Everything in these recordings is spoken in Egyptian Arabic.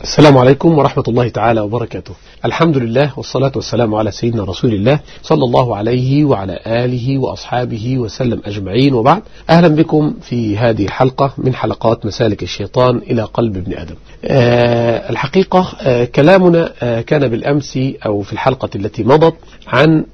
السلام عليكم ورحمة الله تعالى وبركاته الحمد لله والصلاة والسلام على سيدنا رسول الله صلى الله عليه وعلى آله وأصحابه وسلم أجمعين وبعد أهلا بكم في هذه الحلقة من حلقات مسالك الشيطان إلى قلب ابن آدم أه الحقيقة أه كلامنا أه كان بالأمس أو في الحلقة التي مضت عن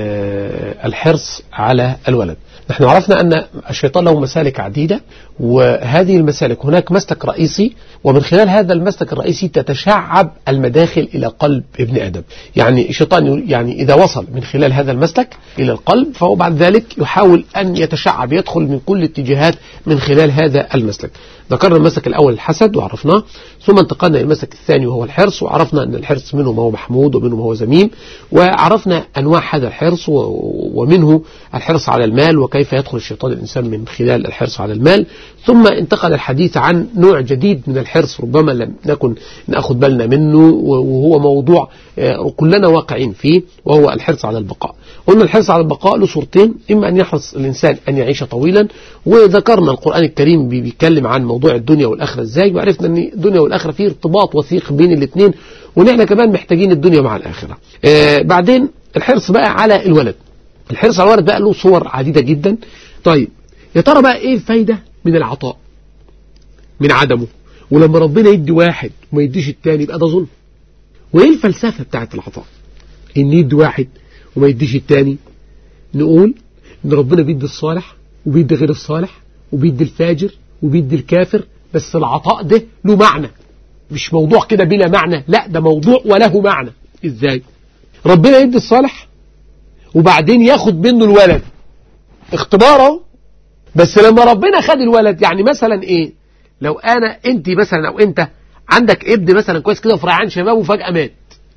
الحرص على الولد نحن عرفنا أن الشيطان له مسالك عديدة وهذه المسالك هناك مسلك رئيسي ومن خلال هذا المسلك الرئيسي تتشعب المداخل إلى قلب ابن آدم يعني الشيطان يعني إذا وصل من خلال هذا المسلك إلى القلب فهو بعد ذلك يحاول أن يتشعب يدخل من كل اتجاهات من خلال هذا المسلك ذكرنا المسلك الأول الحسد وعرفناه ثم انتقلنا إلى المسلك الثاني وهو الحرص وعرفنا أن الحرص منه ما هو محمود ومنه ما هو ذميم وعرفنا أنواع هذا الحرص ومنه الحرص على المال وكيف يدخل الشيطان الإنسان من خلال الحرص على المال ثم انتقل الحديث عن نوع جديد من الحرص ربما لم نكن نأخذ بالنا منه وهو موضوع كلنا واقعين فيه وهو الحرص على البقاء قلنا الحرص على البقاء له صورتين إما أن يحرص الإنسان أن يعيش طويلا وذكرنا القرآن الكريم بيتكلم عن موضوع الدنيا والآخرة إزاي وعرفنا أن الدنيا والآخرة فيه ارتباط وثيق بين الاثنين ونحن كمان محتاجين الدنيا مع الآخرة آه بعدين الحرص بقى على الولد الحرص على الولد بقى له صور عديدة جدا طيب يا ترى بقى ايه الفايدة من العطاء من عدمه ولما ربنا يدي واحد وما يديش التاني يبقى ده ظلم وايه الفلسفة بتاعت العطاء ان يدي واحد وما يديش التاني نقول ان ربنا بيدي الصالح وبيدي غير الصالح وبيدي الفاجر وبيدي الكافر بس العطاء ده له معنى مش موضوع كده بلا معنى لا ده موضوع وله معنى ازاي ربنا يدي الصالح وبعدين ياخد منه الولد اختباره بس لما ربنا خد الولد يعني مثلا ايه لو انا انت مثلا او انت عندك ابن مثلا كويس كده في ريعان شباب وفجأة مات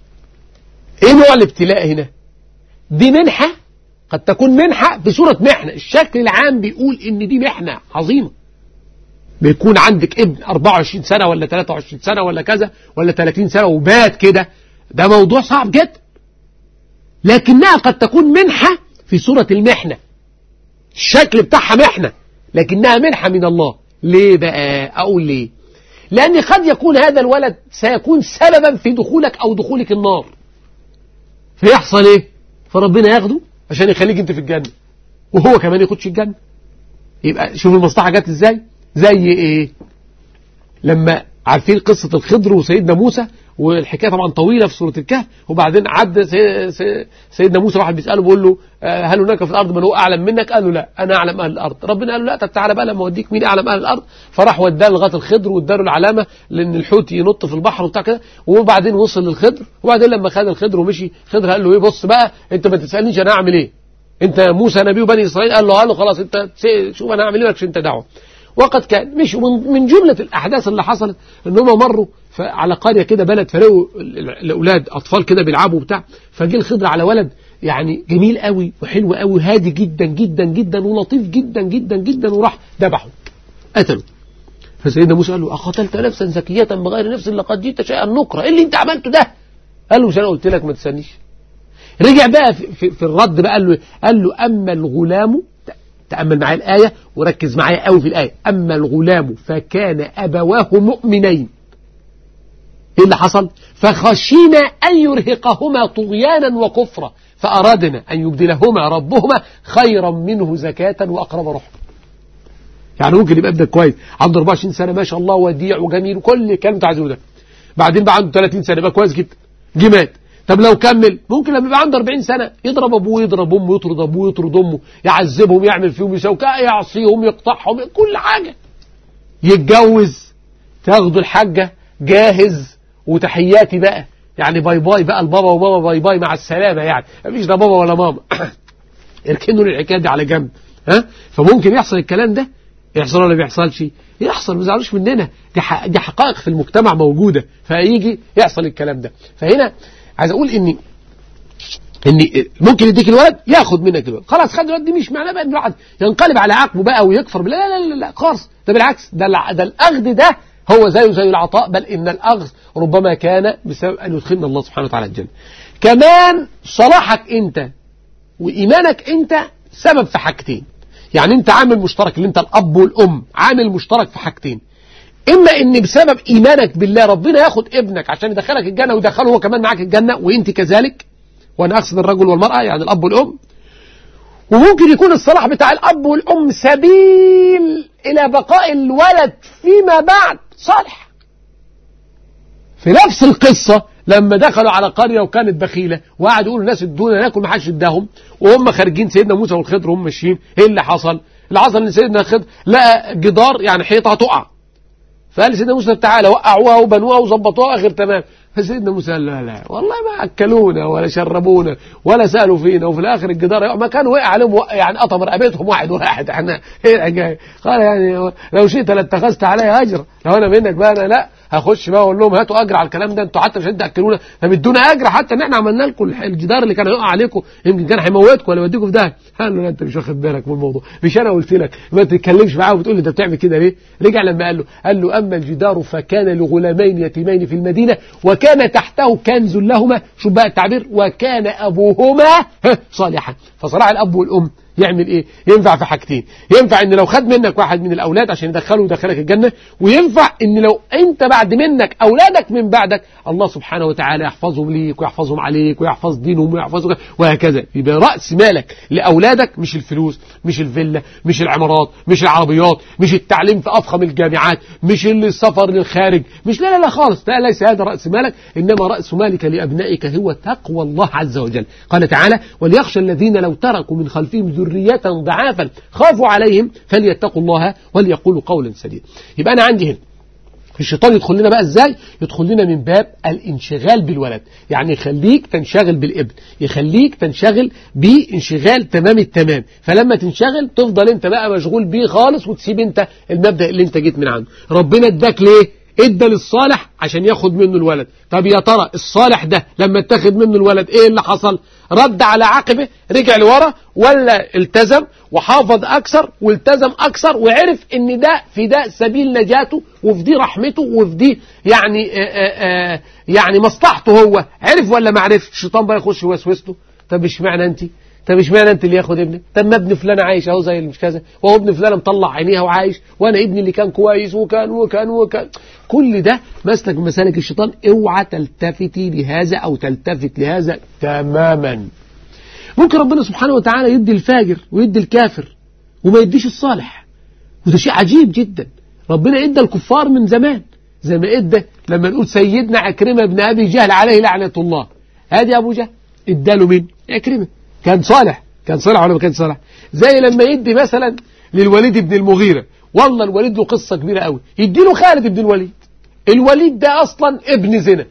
ايه نوع الابتلاء هنا دي منحة قد تكون منحة في صورة محنة الشكل العام بيقول ان دي محنة عظيمة بيكون عندك ابن 24 سنة ولا 23 سنة ولا كذا ولا 30 سنة وبات كده ده موضوع صعب جدا لكنها قد تكون منحة في صورة المحنة الشكل بتاعها محنة لكنها منحة من الله ليه بقى أقول ليه لأن قد يكون هذا الولد سيكون سببا في دخولك أو دخولك النار فيحصل ايه فربنا ياخده عشان يخليك انت في الجنة وهو كمان يخدش الجنة يبقى شوف المصلحة جت ازاي زي ايه لما عارفين قصة الخضر وسيدنا موسى والحكاية طبعا طويلة في سورة الكهف وبعدين عد سي سي سيدنا موسى واحد بيسأله بيقول له هل هناك في الأرض من هو أعلم منك قال له لا أنا أعلم أهل الأرض ربنا قال له لا طب تعالى بقى لما أوديك مين أعلم أهل الأرض فراح وداه لغاية الخضر واداله العلامة لأن الحوت ينط في البحر وبتاع كده وبعدين وصل للخضر وبعدين لما خد الخضر ومشي خضر قال له إيه بص بقى أنت ما تسألنيش أنا أعمل إيه أنت موسى نبي بني إسرائيل قال له قال له خلاص أنت شوف أنا أعمل إيه مالكش أنت دعوة وقد كان مش من جملة الأحداث اللي حصلت ان هم مروا على قرية كده بلد فلقوا الأولاد أطفال كده بيلعبوا بتاع فجه الخضر على ولد يعني جميل قوي وحلو قوي وهادي جدا جدا جدا ولطيف جدا جدا جدا وراح ذبحه قتله فسيدنا موسى قال له أقتلت نفسا زكية بغير نفس لقد جئت شيئا نكرا إيه اللي أنت عملته ده قال له مش أنا قلت لك ما تستنيش رجع بقى في, في, في الرد بقى قال له قال له أما الغلام تأمل معايا الآية وركز معايا قوي في الآية أما الغلام فكان أبواه مؤمنين إيه اللي حصل فخشينا أن يرهقهما طغيانا وكفرا فأرادنا أن يبدلهما ربهما خيرا منه زكاة وأقرب رحمة يعني ممكن يبقى ابنك كويس عنده 24 سنة ما شاء الله وديع وجميل وكل كلام انت عايزه ده بعدين بقى عنده 30 سنة يبقى كويس جدا جه مات طب لو كمل ممكن لما يبقى عنده 40 سنة يضرب ابوه يضرب امه يطرد ابوه يطرد امه يعذبهم يعمل فيهم يسوي يعصيهم يقطعهم كل حاجة يتجوز تاخدوا الحاجة جاهز وتحياتي بقى يعني باي باي بقى البابا وماما باي باي مع السلامة يعني مفيش لا بابا ولا ماما اركنوا الحكاية دي على جنب ها فممكن يحصل الكلام ده يحصل ولا ما بيحصلش يحصل ما تزعلوش مننا دي, دي حقائق في المجتمع موجودة فيجي يحصل الكلام ده فهنا عايز اقول ان ان ممكن يديك الولد ياخد منك الولد خلاص خد الولد دي مش معناه بقى ان الواحد ينقلب على عقبه بقى ويكفر لا لا لا لا خالص ده بالعكس ده ده الاخذ ده هو زيه زي العطاء بل ان الاخذ ربما كان بسبب ان يدخلنا الله سبحانه وتعالى الجنه كمان صلاحك انت وايمانك انت سبب في حاجتين يعني انت عامل مشترك اللي انت الاب والام عامل مشترك في حاجتين إما إن بسبب إيمانك بالله ربنا ياخد ابنك عشان يدخلك الجنة ويدخله هو كمان معاك الجنة وإنت كذلك وأنا أقصد الرجل والمرأة يعني الأب والأم وممكن يكون الصلاح بتاع الأب والأم سبيل إلى بقاء الولد فيما بعد صالح في نفس القصة لما دخلوا على قرية وكانت بخيلة وقعدوا يقولوا الناس ادونا ناكل ما حدش اداهم وهم خارجين سيدنا موسى والخضر وهم ماشيين ايه اللي حصل؟ اللي حصل ان سيدنا الخضر لقى جدار يعني حيطة تقع فقال سيدنا موسى تعالى وقعوها وبنوها وظبطوها اخر تمام فسيدنا موسى قال لا لا والله ما اكلونا ولا شربونا ولا سالوا فينا وفي الاخر الجدار يقع. ما كان وقع عليهم وقع يعني قطم رقبتهم واحد واحد احنا ايه الحكايه قال يعني لو شئت لاتخذت علي اجر لو انا منك بقى انا لا هخش بقى اقول لهم هاتوا اجر على الكلام ده انتوا حتى مش تاكلونا فبدونا اجر حتى ان احنا عملنا لكم الجدار اللي كان هيقع عليكم يمكن كان هيموتكم ولا يوديكم في ده قال له لا انت مش واخد بالك من الموضوع مش انا قلت لك ما تتكلمش معاه وبتقول لي انت بتعمل كده ليه رجع لما قال له قال له اما الجدار فكان لغلامين يتيمين في المدينه وكان تحته كنز لهما شوف بقى التعبير وكان ابوهما صالحا فصلاح الاب والام يعمل ايه ينفع في حاجتين ينفع ان لو خد منك واحد من الاولاد عشان يدخله ويدخلك الجنه وينفع ان لو انت بعد منك اولادك من بعدك الله سبحانه وتعالى يحفظهم ليك ويحفظهم عليك ويحفظ دينهم ويحفظك وهكذا يبقى راس مالك لاولادك مش الفلوس مش الفيلا مش العمارات مش العربيات مش التعليم في افخم الجامعات مش السفر للخارج مش لا لا لا خالص لا ليس هذا راس مالك انما راس مالك لابنائك هو تقوى الله عز وجل قال تعالى وليخشى الذين لو تركوا من خلفهم ذرية ضعافا خافوا عليهم فليتقوا الله وليقولوا قولا سديدا يبقى أنا عندي هنا الشيطان يدخل لنا بقى ازاي يدخل لنا من باب الانشغال بالولد يعني يخليك تنشغل بالابن يخليك تنشغل بانشغال تمام التمام فلما تنشغل تفضل انت بقى مشغول بيه خالص وتسيب انت المبدأ اللي انت جيت من عنده ربنا اداك ليه ادى للصالح عشان ياخد منه الولد طب يا ترى الصالح ده لما اتخذ منه الولد ايه اللي حصل رد على عقبه رجع لورا ولا التزم وحافظ اكثر والتزم اكثر وعرف ان ده في ده سبيل نجاته وفي دي رحمته وفي دي يعني آآ آآ يعني مصلحته هو عرف ولا ما عرفش الشيطان بقى يخش يوسوسته طب اشمعنى انت طب اشمعنى انت اللي ياخد ابنك طب ما ابن فلان عايش اهو زي مش كذا وهو ابن فلان مطلع عينيها وعايش وانا ابني اللي كان كويس وكان وكان وكان كل ده مسلك من مسالك الشيطان اوعى تلتفتي لهذا او تلتفت لهذا تماما ممكن ربنا سبحانه وتعالى يدي الفاجر ويدي الكافر وما يديش الصالح وده شيء عجيب جدا ربنا ادى الكفار من زمان زي ما ادى لما نقول سيدنا عكرمه بن ابي جهل عليه لعنه الله ادي ابو جهل اداله مين عكرمه كان صالح كان صالح ولا ما كان صالح زي لما يدي مثلا للوليد بن المغيرة والله الوليد له قصة كبيرة قوي يدي له خالد بن الوليد الوليد ده أصلا ابن زنا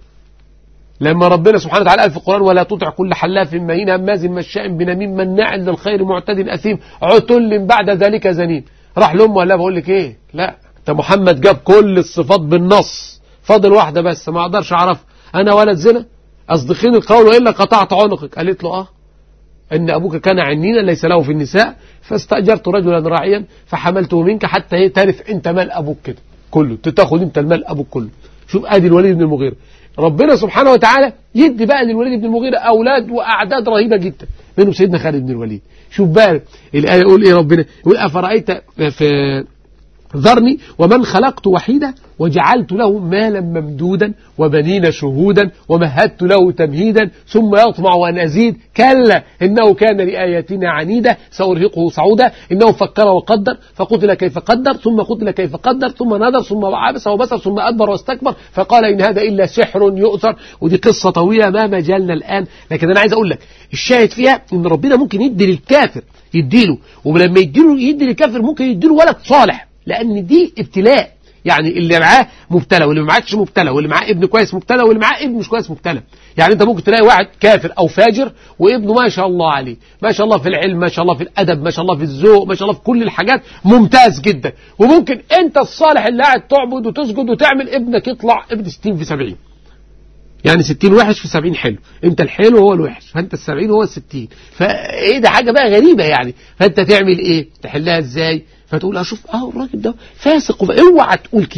لما ربنا سبحانه وتعالى قال في القرآن ولا تطع كل حلاف مهين هماز مشاء بنميم مناع للخير معتد أثيم عتل بعد ذلك زنيم راح لأمه ولا بقول لك إيه لا ده محمد جاب كل الصفات بالنص فاضل واحدة بس ما أقدرش أعرف أنا ولد زنا أصدقين القول وإلا قطعت عنقك قالت له آه إن أبوك كان عنينا ليس له في النساء فاستأجرت رجلا راعيا فحملته منك حتى ترث أنت مال أبوك كده كله تاخد أنت المال أبوك كله شوف أدي الوليد بن المغيرة ربنا سبحانه وتعالى يدي بقى للوليد بن المغيرة أولاد وأعداد رهيبة جدا منهم سيدنا خالد بن الوليد شوف بقى الآية يقول إيه ربنا يقول أفرأيت في ذرني ومن خلقت وحيدا وجعلت له مالا ممدودا وبنين شهودا ومهدت له تمهيدا ثم يطمع أن أزيد كلا إنه كان لآياتنا عنيدا سأرهقه صعودا إنه فكر وقدر فقتل كيف قدر ثم قتل كيف قدر ثم نظر ثم عبس وبصر ثم أدبر واستكبر فقال إن هذا إلا سحر يؤثر ودي قصة طويلة ما مجالنا الآن لكن أنا عايز أقول لك الشاهد فيها إن ربنا ممكن يدي للكافر يديله ولما يديله يدي للكافر ممكن يديله ولد صالح لأن دي ابتلاء يعني اللي معاه مبتلى واللي معاكش مبتلى واللي معاه ابن كويس مبتلى واللي معاه ابن مش كويس مبتلى يعني انت ممكن تلاقي واحد كافر او فاجر وابنه ما شاء الله عليه ما شاء الله في العلم ما شاء الله في الادب ما شاء الله في الذوق ما شاء الله في كل الحاجات ممتاز جدا وممكن انت الصالح اللي قاعد تعبد وتسجد وتعمل ابنك يطلع ابن 60 في 70 يعني 60 وحش في 70 حلو انت الحلو هو الوحش فانت ال 70 هو ال 60 فايه ده حاجه بقى غريبه يعني فانت تعمل ايه تحلها ازاي فتقول اشوف اه الراجل ده فاسق اوعى تقول كده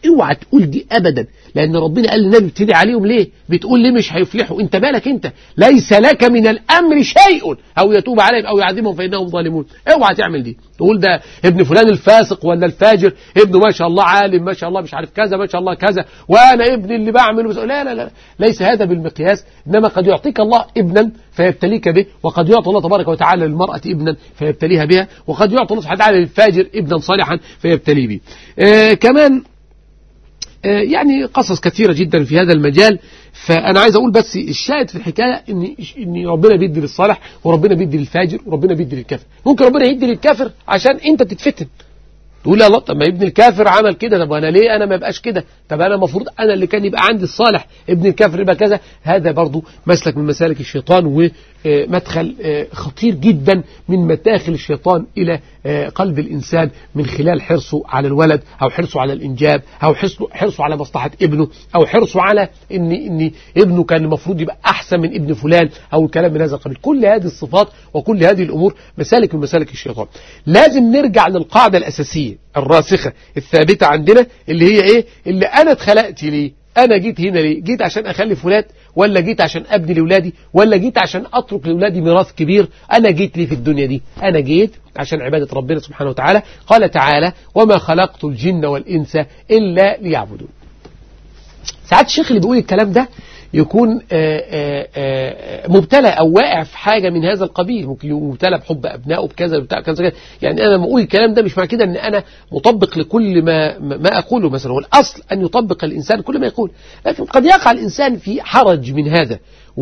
اوعى تقول دي ابدا لان ربنا قال للنبي ابتدي عليهم ليه بتقول ليه مش هيفلحوا انت بالك انت ليس لك من الامر شيء او يتوب عليهم او يعذبهم فانهم ظالمون اوعى تعمل دي تقول ده ابن فلان الفاسق ولا الفاجر ابنه ما شاء الله عالم ما شاء الله مش عارف كذا ما شاء الله كذا وانا ابني اللي بعمله بس لا لا لا ليس هذا بالمقياس انما قد يعطيك الله ابنا فيبتليك به وقد يعطي الله تبارك وتعالى للمرأة ابنا فيبتليها بها وقد يعطي الله سبحانه وتعالى للفاجر ابنا صالحا فيبتلي به آه كمان آه يعني قصص كثيرة جدا في هذا المجال فأنا عايز أقول بس الشاهد في الحكاية إن إن ربنا بيدي للصالح وربنا بيدي للفاجر وربنا بيدي للكافر ممكن ربنا يدي للكافر عشان أنت تتفتن تقول يا الله طب ما ابن الكافر عمل كده طب انا ليه انا ما يبقاش كده طب انا المفروض انا اللي كان يبقى عندي الصالح ابن الكافر يبقى كذا هذا برضو مسلك من مسالك الشيطان ومدخل خطير جدا من مداخل الشيطان الى قلب الانسان من خلال حرصه على الولد او حرصه على الانجاب او حرصه حرصه على مصلحه ابنه او حرصه على ان ان ابنه كان المفروض يبقى احسن من ابن فلان او الكلام من هذا القبيل كل هذه الصفات وكل هذه الامور مسالك من مسالك الشيطان لازم نرجع للقاعده الاساسيه الراسخة الثابتة عندنا اللي هي ايه اللي انا اتخلقت ليه انا جيت هنا ليه جيت عشان اخلف ولاد ولا جيت عشان ابني لاولادي ولا جيت عشان اترك لاولادي ميراث كبير انا جيت ليه في الدنيا دي انا جيت عشان عبادة ربنا سبحانه وتعالى قال تعالى وما خلقت الجن والانس الا ليعبدون ساعات الشيخ اللي بيقول الكلام ده يكون آآ آآ مبتلى أو واقع في حاجة من هذا القبيل ممكن يكون مبتلى بحب أبنائه بكذا بتاع كذا كذا يعني أنا لما أقول الكلام ده مش معنى كده أن أنا مطبق لكل ما ما أقوله مثلا هو الأصل أن يطبق الإنسان كل ما يقول لكن قد يقع الإنسان في حرج من هذا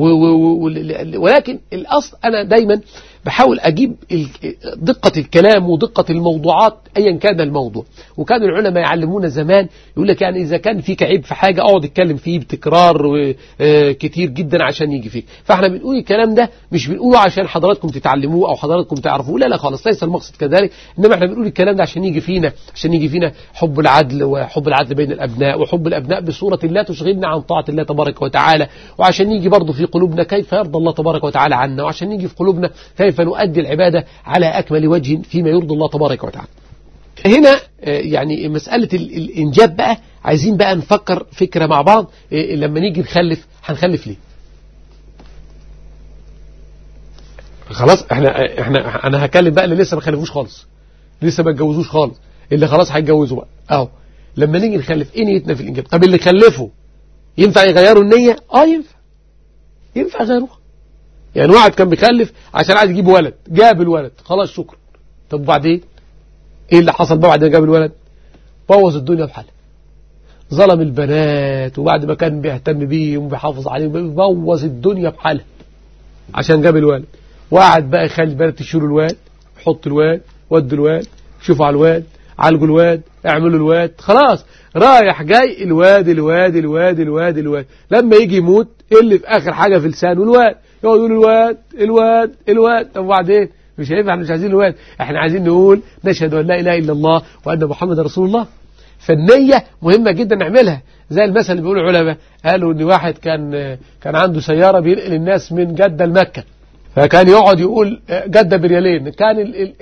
ولكن الأصل أنا دايما بحاول أجيب دقة الكلام ودقة الموضوعات أيا كان الموضوع وكانوا العلماء يعلمونا زمان يقول لك يعني إذا كان فيك عيب في حاجة اقعد اتكلم فيه بتكرار كتير جدا عشان يجي فيك فاحنا بنقول الكلام ده مش بنقوله عشان حضراتكم تتعلموه أو حضراتكم تعرفوه لا لا خالص ليس المقصد كذلك إنما احنا بنقول الكلام ده عشان يجي فينا عشان يجي فينا حب العدل وحب العدل بين الأبناء وحب الأبناء بصورة لا تشغلنا عن طاعة الله تبارك وتعالى وعشان يجي برضه في قلوبنا كيف يرضى الله تبارك وتعالى عنا وعشان يجي في قلوبنا كيف نؤدي العبادة على أكمل وجه فيما يرضي الله تبارك وتعالى هنا يعني مسألة الإنجاب بقى عايزين بقى نفكر فكرة مع بعض لما نيجي نخلف هنخلف ليه خلاص احنا احنا انا هكلم بقى اللي لسه ما خلفوش خالص لسه ما اتجوزوش خالص اللي خلاص هيتجوزوا بقى اهو لما نيجي نخلف ايه نيتنا في الانجاب طب اللي خلفوا ينفع يغيروا النية اه ينفع ينفع يغيروها يعني واحد كان بيخلف عشان عايز يجيب ولد جاب الولد خلاص شكرا طب وبعدين ايه اللي حصل بقى بعد ما جاب الولد بوظ الدنيا بحالها ظلم البنات وبعد ما كان بيهتم بيهم وبيحافظ عليهم بوظ الدنيا بحالها عشان جاب الولد وقعد بقى يخلي البنات يشيلوا الواد يحط الواد ودوا الواد شوفوا على الواد عالجوا الواد اعملوا الواد خلاص رايح جاي الواد الواد الواد الواد الواد لما يجي يموت ايه اللي في اخر حاجه في لسانه الواد يقعد يقول الواد الواد الواد طب وبعدين مش هينفع مش عايزين الواد احنا عايزين نقول نشهد ان لا اله الا الله وان محمد رسول الله فالنية مهمة جدا نعملها زي المثل اللي بيقولوا العلماء قالوا ان واحد كان كان عنده سيارة بينقل الناس من جدة لمكة فكان يقعد يقول جدة بريالين كان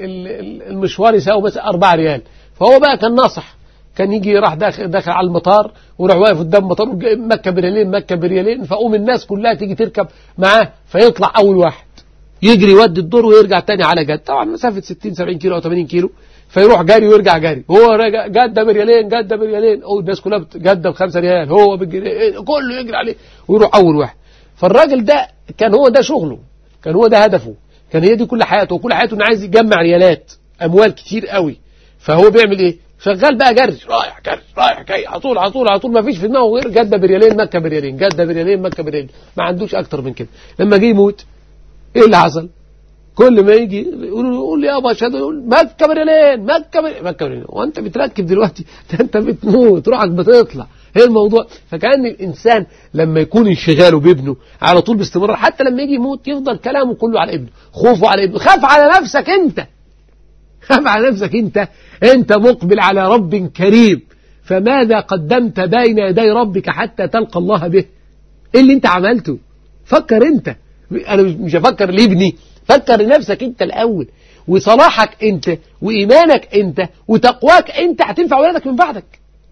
المشوار يساوي بس 4 ريال فهو بقى كان ناصح كان يجي راح داخل, داخل على المطار وراح واقف قدام المطار مكة بريالين مكة بريالين فقوم الناس كلها تيجي تركب معاه فيطلع أول واحد يجري يودي الدور ويرجع تاني على جد طبعا مسافة 60 70 كيلو أو 80 كيلو فيروح جاري ويرجع جاري هو راجع جدة بريالين جدة بريالين أو الناس كلها جدة بخمسة ريال هو بالجنيه كله يجري عليه ويروح أول واحد فالراجل ده كان هو ده شغله كان هو ده هدفه كان هي دي كل حياته وكل حياته انه عايز يجمع ريالات اموال كتير قوي فهو بيعمل ايه شغال بقى جري رايح جري رايح جاي على طول على طول على طول ما فيش في دماغه غير جده بريالين مكه بريالين جده بريالين مكه بريالين ما عندوش اكتر من كده لما جه يموت ايه اللي حصل كل ما يجي يقول يقول لي يابا اشهد يقول مكه بريالين مكه بريالين مكه بريالين وانت بتركب دلوقتي ده انت بتموت روحك بتطلع ايه الموضوع فكان الانسان لما يكون انشغاله بابنه على طول باستمرار حتى لما يجي يموت يفضل كلامه كله على ابنه خوفه على ابنه خاف على نفسك انت خاف على نفسك انت انت مقبل على رب كريم فماذا قدمت بين يدي ربك حتى تلقى الله به ايه اللي انت عملته فكر انت انا مش هفكر لابني فكر لنفسك انت الاول وصلاحك انت وايمانك انت وتقواك انت هتنفع ولادك من بعدك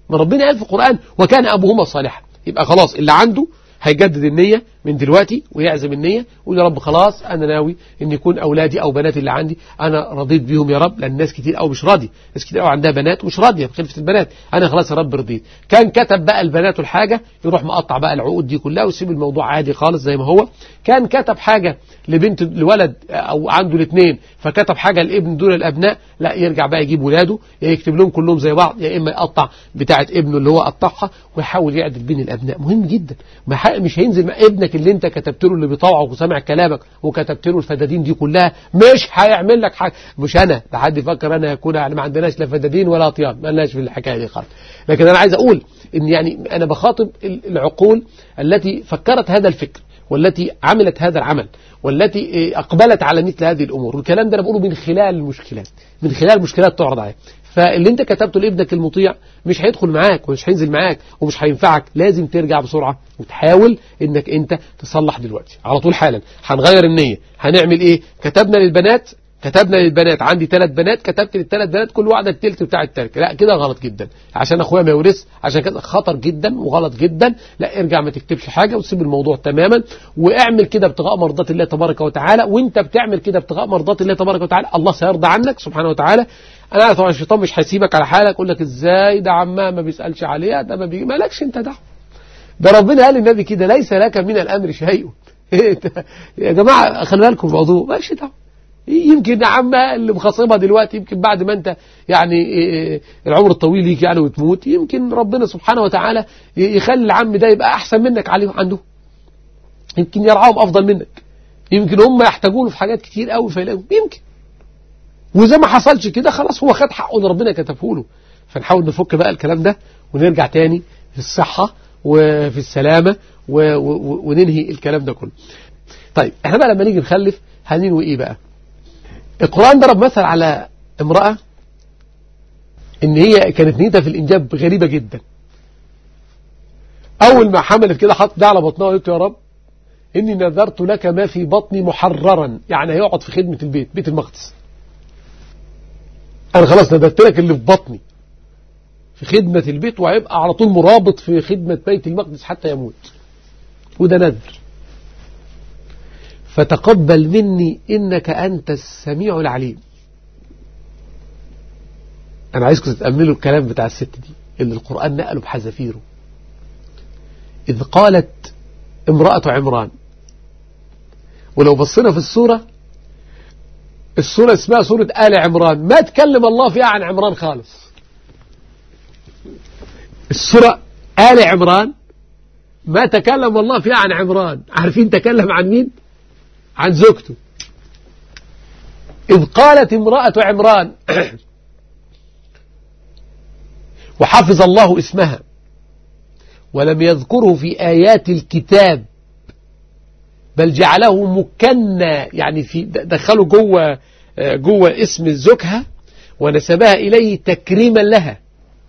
ما ربنا قال في القرآن وكان أبوهما صالحا يبقى خلاص اللي عنده هيجدد النية من دلوقتي ويعزم النية ويقول يا رب خلاص أنا ناوي إن يكون أولادي أو بناتي اللي عندي أنا رضيت بيهم يا رب لأن ناس كتير أو مش راضي ناس كتير أو عندها بنات ومش راضية بخلفة البنات أنا خلاص يا رب رضيت كان كتب بقى البنات الحاجة يروح مقطع بقى العقود دي كلها ويسيب الموضوع عادي خالص زي ما هو كان كتب حاجة لبنت لولد أو عنده الاثنين فكتب حاجة لابن دون الأبناء لا يرجع بقى يجيب ولاده يا يكتب لهم كلهم زي بعض يا إما يقطع بتاعة ابنه اللي هو قطعها ويحاول يعدل بين الأبناء مهم جدا مش هينزل مع ابنك اللي انت كتبت له اللي بيطوعك وسامع كلامك وكتبت له الفدادين دي كلها مش هيعمل لك حاجة مش أنا ده حد يفكر أنا يكون يعني ما عندناش لا فدادين ولا أطيان ما لناش في الحكاية دي خالص لكن أنا عايز أقول إن يعني أنا بخاطب العقول التي فكرت هذا الفكر والتي عملت هذا العمل والتي أقبلت على مثل هذه الأمور والكلام ده أنا بقوله من خلال المشكلات من خلال المشكلات تعرض عليه فاللي انت كتبته لابنك المطيع مش هيدخل معاك ومش هينزل معاك ومش هينفعك لازم ترجع بسرعة وتحاول انك انت تصلح دلوقتي على طول حالا هنغير النية هنعمل ايه كتبنا للبنات كتبنا للبنات عندي ثلاث بنات كتبت للثلاث بنات كل واحده التلت بتاع التركه لا كده غلط جدا عشان اخويا ما يورث عشان كده خطر جدا وغلط جدا لا ارجع ما تكتبش حاجه وتسيب الموضوع تماما واعمل كده ابتغاء مرضات الله تبارك وتعالى وانت بتعمل كده ابتغاء مرضات الله تبارك وتعالى الله سيرضى عنك سبحانه وتعالى انا عارف طبعا الشيطان مش هيسيبك على حالك يقول لك ازاي ده عمها ما بيسالش عليها ده ما بيجي مالكش انت دعوه ده ربنا قال للنبي كده ليس لك من الامر شيء يا جماعه خلي بالكم الموضوع مالكش دعوه يمكن عمها اللي مخاصمها دلوقتي يمكن بعد ما انت يعني العمر الطويل ليك يعني وتموت يمكن ربنا سبحانه وتعالى يخلي العم ده يبقى احسن منك عليه عنده يمكن يرعاهم افضل منك يمكن هم يحتاجونه في حاجات كتير قوي فيلاقوا يمكن وزي ما حصلش كده خلاص هو خد حقه اللي ربنا كتبه له فنحاول نفك بقى الكلام ده ونرجع تاني في الصحة وفي السلامة وننهي الكلام ده كله طيب احنا بقى لما نيجي نخلف هننوي ايه بقى القرآن ضرب مثل على امرأة ان هي كانت نيتها في الانجاب غريبة جدا اول ما حملت كده حط ده على بطنها وقالت يا رب اني نذرت لك ما في بطني محررا يعني هيقعد في خدمة البيت بيت المقدس انا خلاص نذرت لك اللي في بطني في خدمة البيت وهيبقى على طول مرابط في خدمة بيت المقدس حتى يموت وده نذر فتقبل مني إنك أنت السميع العليم أنا عايزكم تتأملوا الكلام بتاع الست دي اللي القرآن نقله بحذافيره إذ قالت امرأة عمران ولو بصينا في السورة السورة اسمها سورة آل عمران ما تكلم الله فيها عن عمران خالص السورة آل عمران ما تكلم الله فيها عن عمران عارفين تكلم عن مين عن زوجته إذ قالت امرأة عمران وحفظ الله اسمها ولم يذكره في آيات الكتاب بل جعله مكنى يعني في دخله جوه جوه اسم زوجها ونسبها إليه تكريما لها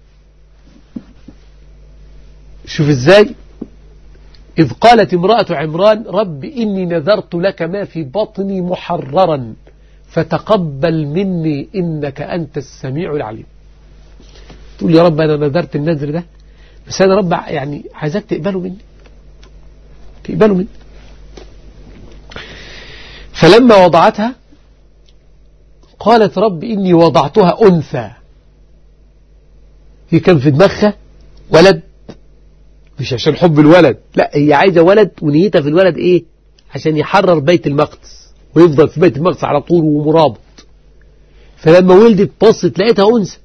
شوف ازاي إذ قالت امرأة عمران رب إني نذرت لك ما في بطني محررا فتقبل مني إنك أنت السميع العليم تقول يا رب أنا نذرت النذر ده بس أنا رب يعني عايزك تقبله مني تقبله مني فلما وضعتها قالت رب إني وضعتها أنثى هي كان في دماغها ولد مش عشان حب الولد لا هي عايزة ولد ونيتها في الولد ايه عشان يحرر بيت المقدس ويفضل في بيت المقدس على طول ومرابط فلما ولدت بصت لقيتها أنثى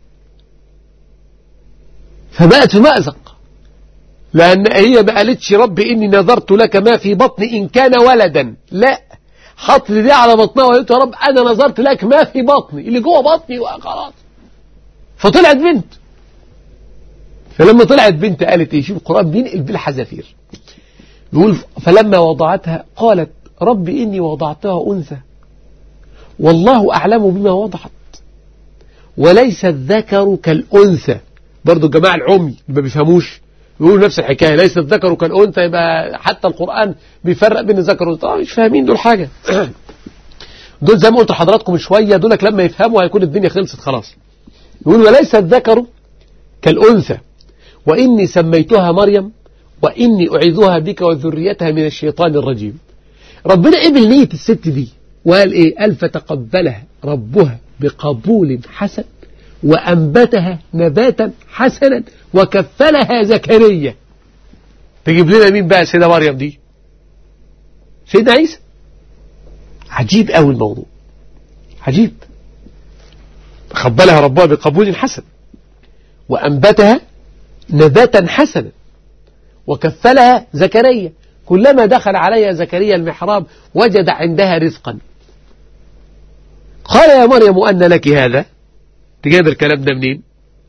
فبقت في مأزق لأن هي ما قالتش رب إني نذرت لك ما في بطني إن كان ولدا لا حط دي على بطنها وقالت يا رب أنا نظرت لك ما في بطني اللي جوه بطني خلاص فطلعت بنت فلما طلعت بنت قالت ايه شوف القرآن بينقل بالحذافير بيقول فلما وضعتها قالت رب إني وضعتها أنثى والله أعلم بما وضعت وليس الذكر كالأنثى برضو الجماعة العمي اللي ما بيفهموش بيقولوا نفس الحكاية ليس الذكر كالأنثى يبقى حتى القرآن بيفرق بين الذكر والأنثى مش فاهمين دول حاجة دول زي ما قلت لحضراتكم من شوية دولك لما يفهموا هيكون الدنيا خلصت خلاص يقول وليس الذكر كالأنثى وإني سميتها مريم وإني أعيذها بك وذريتها من الشيطان الرجيم ربنا قبل نية الست دي وقال إيه قال فتقبلها ربها بقبول حسن وأنبتها نباتا حسنا وكفلها زكريا تجيب لنا مين بقى سيدة مريم دي سيدنا عيسى عجيب قوي الموضوع عجيب قبلها ربها بقبول حسن وأنبتها نباتا حسنا وكفلها زكريا كلما دخل عليها زكريا المحراب وجد عندها رزقا قال يا مريم أن لك هذا تجاب الكلام ده منين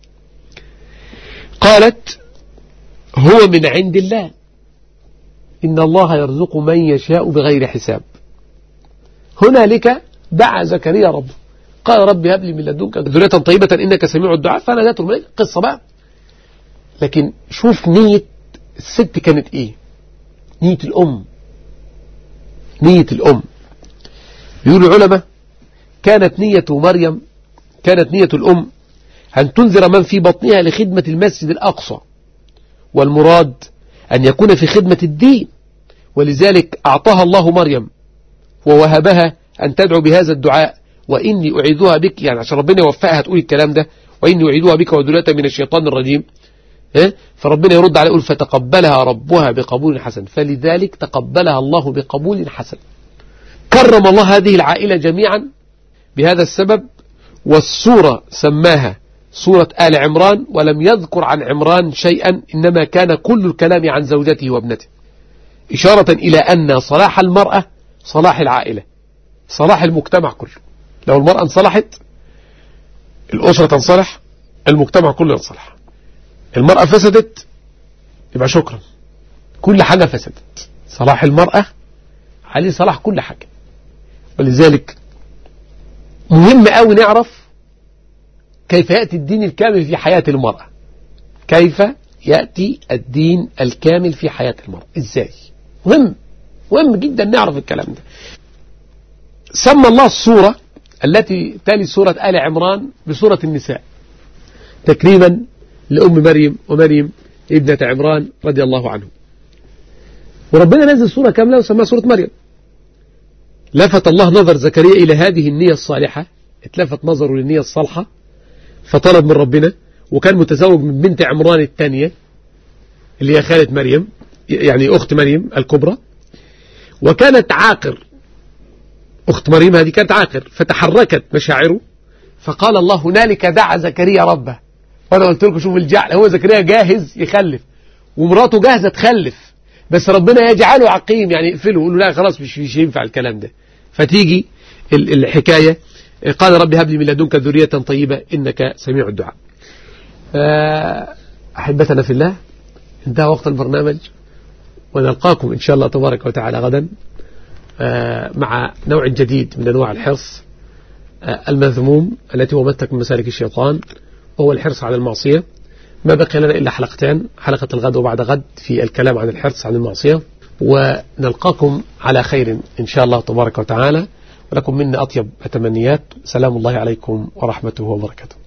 قالت هو من عند الله إن الله يرزق من يشاء بغير حساب هنالك دعا زكريا ربه قال ربي هب لي من لدنك ذرية طيبة إنك سميع الدعاء فنادته الملائكة قصة بقى لكن شوف نية الست كانت إيه نية الأم نية الأم يقول العلماء كانت نية مريم كانت نية الأم أن تنذر من في بطنها لخدمة المسجد الأقصى والمراد أن يكون في خدمة الدين ولذلك أعطاها الله مريم ووهبها أن تدعو بهذا الدعاء وإني أعيذها بك يعني عشان ربنا يوفقها تقول الكلام ده وإني أعيذها بك وذريتها من الشيطان الرجيم فربنا يرد عليه يقول فتقبلها ربها بقبول حسن فلذلك تقبلها الله بقبول حسن كرم الله هذه العائلة جميعا بهذا السبب والسورة سماها سورة آل عمران ولم يذكر عن عمران شيئا إنما كان كل الكلام عن زوجته وابنته إشارة إلى أن صلاح المرأة صلاح العائلة صلاح المجتمع كله لو المرأة انصلحت الأسرة تنصلح المجتمع كله ينصلح المرأة فسدت يبقى شكرا كل حاجة فسدت صلاح المرأة عليه صلاح كل حاجة ولذلك مهم قوي نعرف كيف يأتي الدين الكامل في حياة المرأة كيف يأتي الدين الكامل في حياة المرأة ازاي مهم مهم جدا نعرف الكلام ده سمى الله الصورة التي تلي سورة آل عمران بسورة النساء تكريما لأم مريم ومريم ابنة عمران رضي الله عنه وربنا نزل سورة كاملة وسماها سورة مريم لفت الله نظر زكريا إلى هذه النية الصالحة اتلفت نظره للنية الصالحة فطلب من ربنا وكان متزوج من بنت عمران الثانية اللي هي خالة مريم يعني أخت مريم الكبرى وكانت عاقر أخت مريم هذه كانت عاقر فتحركت مشاعره فقال الله هنالك دعا زكريا ربه وأنا قلت لكم شوف الجعل هو زكريا جاهز يخلف ومراته جاهزة تخلف بس ربنا يجعله عقيم يعني يقفله يقول له لا خلاص مش مش ينفع الكلام ده فتيجي الحكاية قال ربي هب لي من لدنك ذرية طيبة إنك سميع الدعاء أحبتنا في الله انتهى وقت البرنامج ونلقاكم إن شاء الله تبارك وتعالى غدا مع نوع جديد من أنواع الحرص المذموم التي هو مسلك من مسالك الشيطان وهو الحرص على المعصية ما بقي لنا إلا حلقتين حلقة الغد وبعد غد في الكلام عن الحرص عن المعصية ونلقاكم على خير إن شاء الله تبارك وتعالى ولكم منا أطيب التمنيات سلام الله عليكم ورحمته وبركاته